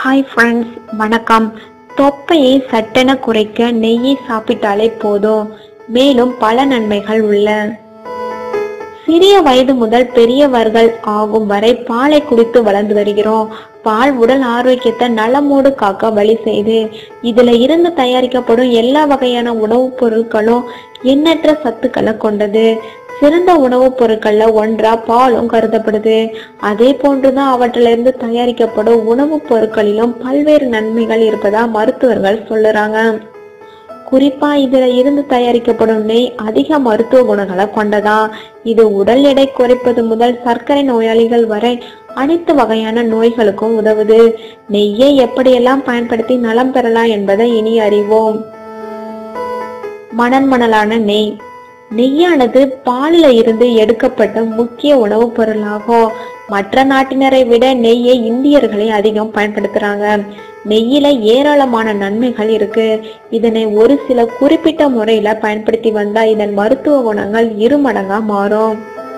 hi friends வணக்கம் தொப்பையை சட்டென குறைக்க நெய்யை சாப்பிட்டாலே போதும் மேலும் பல நன்மைகள் உள்ள சிறிய வயது முதல் பெரியவர்கள் ஆகும் வரை பாலை குடித்து வளர்ந்து வருகிறோம் பால் உடல் ஆரோக்கியத்தை நலமோடு காக்க வழி செய்து இதுல இருந்து தயாரிக்கப்படும் எல்லா வகையான உணவுப் பொருட்களும் எண்ணற்ற சத்துக்களை கொண்டது சிறந்த உணவுப் பொருட்கள்ல ஒன்றா பாலும் கருதப்படுது அதே போன்றுதான் அவற்றிலிருந்து தயாரிக்கப்படும் உணவுப் பொருட்களிலும் பல்வேறு நன்மைகள் இருப்பதா மருத்துவர்கள் சொல்லுறாங்க குறிப்பா இதுல இருந்து தயாரிக்கப்படும் நெய் அதிக மருத்துவ குணங்களை கொண்டதா இது உடல் எடை குறைப்பது முதல் சர்க்கரை நோயாளிகள் வரை அனைத்து வகையான நோய்களுக்கும் உதவுது நெய்யை எப்படியெல்லாம் பயன்படுத்தி நலம் பெறலாம் என்பதை இனி அறிவோம் மணல் மணலான நெய் நெய்யானது பாலில இருந்து எடுக்கப்பட்ட முக்கிய உணவுப் பொருளாகும் மற்ற நாட்டினரை விட நெய்யை இந்தியர்களே அதிகம் பயன்படுத்துறாங்க நெய்யில ஏராளமான நன்மைகள் இருக்கு இதனை ஒரு சில குறிப்பிட்ட முறையில பயன்படுத்தி வந்தா இதன் மருத்துவ குணங்கள் இரு மடங்கா மாறும்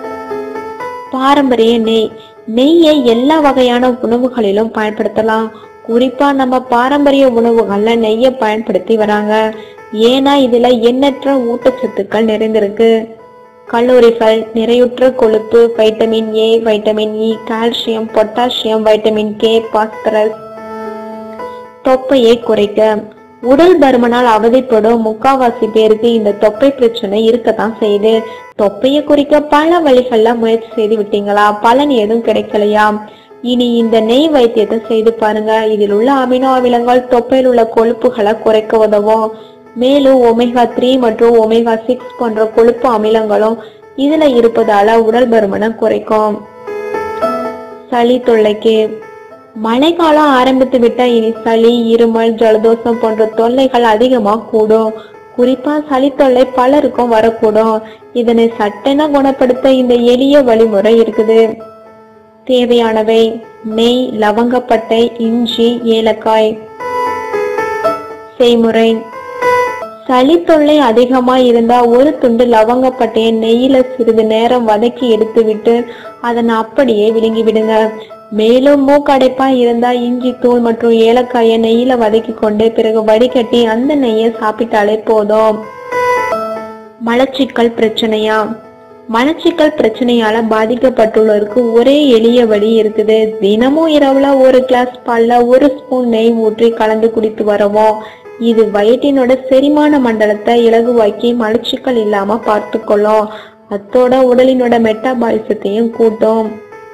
பாரம்பரிய நெய் நெய்யை எல்லா வகையான உணவுகளிலும் பயன்படுத்தலாம் குறிப்பா நம்ம பாரம்பரிய உணவுகள்ல நெய்யை பயன்படுத்தி வராங்க ஏன்னா இதுல எண்ணற்ற ஊட்டச்சத்துக்கள் நிறைந்திருக்கு கலோரிகள் நிறையுற்ற கொழுப்பு vitamin A vitamin E calcium potassium vitamin K phosphorus தொப்பையை குறைக்க உடல் பருமனால் அவதிப்படும் முக்காவாசி பேருக்கு இந்த தொப்பை பிரச்சனை இருக்கத்தான் செய்யுது தொப்பையை குறிக்க பல வழிகள்ல முயற்சி செய்து விட்டீங்களா பலன் ஏதும் கிடைக்கலையா இனி இந்த நெய் வைத்தியத்தை செய்து பாருங்க இதில் உள்ள அமினோ அமிலங்கள் தொப்பையில் உள்ள கொழுப்புகளை குறைக்க உதவும் மேலும் ஒமேகா த்ரீ மற்றும் ஒமேகா சிக்ஸ் போன்ற கொழுப்பு அமிலங்களும் இதுல இருப்பதால உடல் பருமனை குறைக்கும் சளி தொல்லைக்கு மழைக்காலம் ஆரம்பித்து விட்டா இனி சளி இருமல் ஜலதோஷம் போன்ற தொல்லைகள் அதிகமா கூடும் குறிப்பா சளி தொல்லை பலருக்கும் வரக்கூடும் இதனை சட்டென குணப்படுத்த இந்த எளிய வழிமுறை இருக்குது தேவையானவை நெய் லவங்கப்பட்டை இஞ்சி ஏலக்காய் செய்முறை சளி தொல்லை அதிகமா இருந்தா ஒரு துண்டு லவங்கப்பட்டையை நெய்யில சிறிது நேரம் வதக்கி எடுத்துவிட்டு அதனை அப்படியே விழுங்கி விடுங்க மேலும் மூக்கடைப்பா இருந்தா இஞ்சி தூள் மற்றும் ஏலக்காயை நெய்யில வதக்கி கொண்டு பிறகு வடிகட்டி அந்த நெய்யை சாப்பிட்டாலே போதும் மலச்சிக்கல் பிரச்சனையா மலச்சிக்கல் பிரச்சனையால பாதிக்கப்பட்டுள்ளவருக்கு ஒரே எளிய வழி இருக்குது தினமும் இரவுல ஒரு கிளாஸ் பால்ல ஒரு ஸ்பூன் நெய் ஊற்றி கலந்து குடித்து வரவும் இது வயிற்றினோட செரிமான மண்டலத்தை இலகுவாக்கி மலச்சிக்கல் இல்லாம பார்த்துக்கொள்ளும் அத்தோட உடலினோட மெட்டாபாலிசத்தையும் கூட்டும்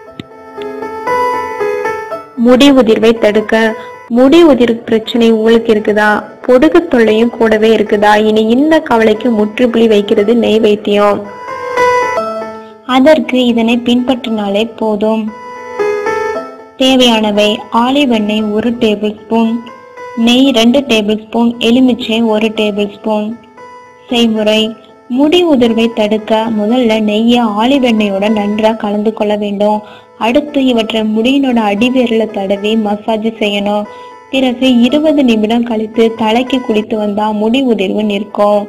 முடி உதிர்வை தடுக்க முடி உதிர் பிரச்சனை உங்களுக்கு இருக்குதா பொடுகு தொல்லையும் கூடவே இருக்குதா இனி இந்த கவலைக்கு முற்றுப்புள்ளி வைக்கிறது நெய் வைத்தியம் அதற்கு இதனை பின்பற்றினாலே போதும் தேவையானவை ஆலிவ் எண்ணெய் ஒரு டேபிள் ஸ்பூன் நெய் ரெண்டு டேபிள் ஸ்பூன் எலுமிச்சை ஒரு டேபிள் ஸ்பூன் செய்முறை முடி உதிர்வை தடுக்க முதல்ல நெய்யை ஆலிவ் எண்ணெயோட நன்றா கலந்து கொள்ள வேண்டும் அடுத்து இவற்றை முடியினோட அடிவேரில் தடவி மசாஜ் செய்யணும் பிறகு இருபது நிமிடம் கழித்து தலைக்கு குளித்து வந்தா முடி உதிர்வு நிற்கும்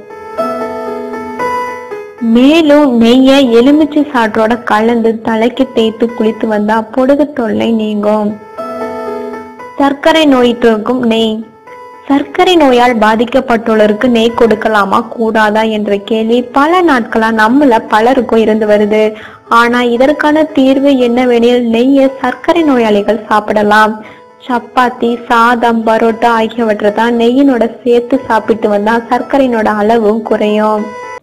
மேலும் நெய்யை எலுமிச்சை சாற்றோட கலந்து தலைக்கு தேய்த்து குளித்து வந்தா பொடுகு தொல்லை நீங்கும் சர்க்கரை நோயிட்டிருக்கும் நெய் சர்க்கரை நோயால் பாதிக்கப்பட்டுள்ளவருக்கு நெய் கொடுக்கலாமா கூடாதா என்ற கேள்வி பல நாட்களா நம்மள பலருக்கும் இருந்து வருது ஆனா இதற்கான தீர்வு என்னவெனில் நெய்யை சர்க்கரை நோயாளிகள் சாப்பிடலாம் சப்பாத்தி சாதம் பரோட்டா ஆகியவற்றை தான் நெய்யினோட சேர்த்து சாப்பிட்டு வந்தா சர்க்கரையினோட அளவும் குறையும்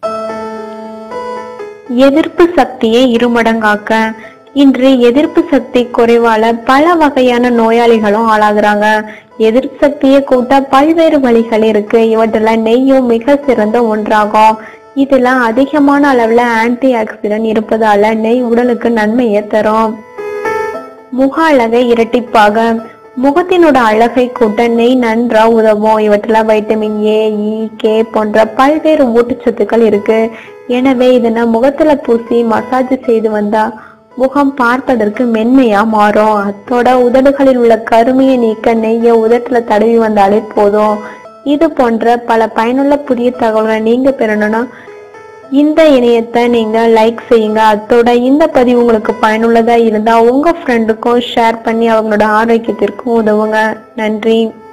எதிர்ப்பு சக்தியை இருமடங்காக்க இன்று எதிர்ப்பு சக்தி குறைவால பல வகையான நோயாளிகளும் ஆளாகுறாங்க எதிர்ப்பு சக்தியை கூட்ட பல்வேறு வழிகள் இருக்கு இவற்றுல நெய்யும் மிக சிறந்த ஒன்றாகும் இதுல அதிகமான அளவுல ஆன்டி ஆக்சிடென்ட் இருப்பதால நெய் உடலுக்கு நன்மையை தரும் முக அழகை இரட்டிப்பாக முகத்தினோட அழகை கூட்ட நெய் நன்றா உதவும் இவற்றுல வைட்டமின் ஏ இ கே போன்ற பல்வேறு ஊட்டச்சத்துக்கள் இருக்கு எனவே இதனை முகத்துல பூசி மசாஜ் செய்து வந்தா முகம் பார்ப்பதற்கு மென்மையா மாறும் அத்தோட உதடுகளில் உள்ள கருமையை நீக்க நெய்யை உதட்டுல தடவி வந்தாலே போதும் இது போன்ற பல பயனுள்ள புதிய தகவல்களை நீங்க பெறணும்னா இந்த இணையத்தை நீங்க லைக் செய்யுங்க அத்தோட இந்த பதிவு உங்களுக்கு பயனுள்ளதா இருந்தா உங்க ஃப்ரெண்டுக்கும் ஷேர் பண்ணி அவங்களோட ஆரோக்கியத்திற்கும் உதவுங்க நன்றி